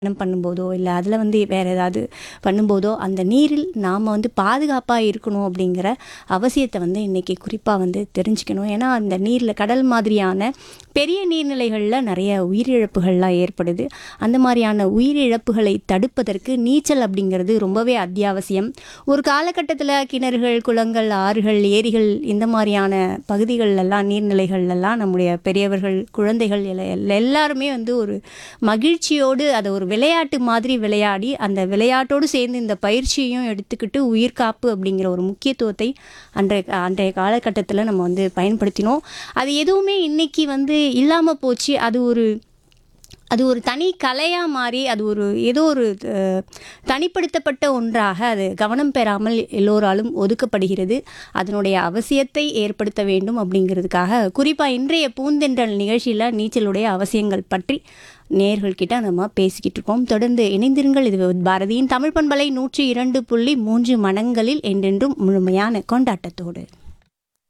பயணம் பண்ணும்போதோ இல்லை அதில் வந்து வேறு ஏதாவது பண்ணும்போதோ அந்த நீரில் நாம் வந்து பாதுகாப்பாக இருக்கணும் அப்படிங்கிற அவசியத்தை வந்து இன்றைக்கி குறிப்பாக வந்து தெரிஞ்சுக்கணும் ஏன்னா அந்த நீரில் கடல் மாதிரியான பெரிய நீர்நிலைகளில் நிறைய உயிரிழப்புகள்லாம் ஏற்படுது அந்த மாதிரியான உயிரிழப்புகளை தடுப்பதற்கு நீச்சல் அப்படிங்கிறது ரொம்பவே அத்தியாவசியம் ஒரு காலகட்டத்தில் கிணறுகள் குளங்கள் ஆறுகள் ஏரிகள் இந்த மாதிரியான பகுதிகளெல்லாம் நீர்நிலைகள்லாம் நம்முடைய பெரியவர்கள் குழந்தைகள் எல்ல- எல்ல- எல்லாருமே வந்து ஒரு மகிழ்ச்சியோடு அதை ஒரு விளையாட்டு மாதிரி விளையாடி அந்த விளையாட்டோடு சேர்ந்து இந்த பயிற்சியையும் எடுத்துக்கிட்டு உயிர்காப்பு அப்படிங்கிற ஒரு முக்கியத்துவத்தை அன்றைய அன்றைய காலகட்டத்தில் நம்ம வந்து பயன்படுத்தினோம் அது எதுவுமே இன்னைக்கு வந்து இல்லாமல் போச்சு அது ஒரு அது ஒரு தனி கலையாக மாறி அது ஒரு ஏதோ ஒரு அஹ், தனிப்படுத்தப்பட்ட ஒன்றாக அது கவனம் பெறாமல் எல்லோராலும் ஒதுக்கப்படுகிறது அதனுடைய அவசியத்தை ஏற்படுத்த வேண்டும் அப்படிங்கிறதுக்காக குறிப்பாக இன்றைய பூந்தென்றல் நிகழ்ச்சியில் நீச்சலுடைய அவசியங்கள் பற்றி நேர்கள்கிட்ட நம்ம பேசிக்கிட்டு இருக்கோம் தொடர்ந்து இணைந்திருங்கள் இது பாரதியின் தமிழ் பண்பலை நூற்றி இரண்டு புள்ளி மூன்று மனங்களில் என்றென்றும் முழுமையான கொண்டாட்டத்தோடு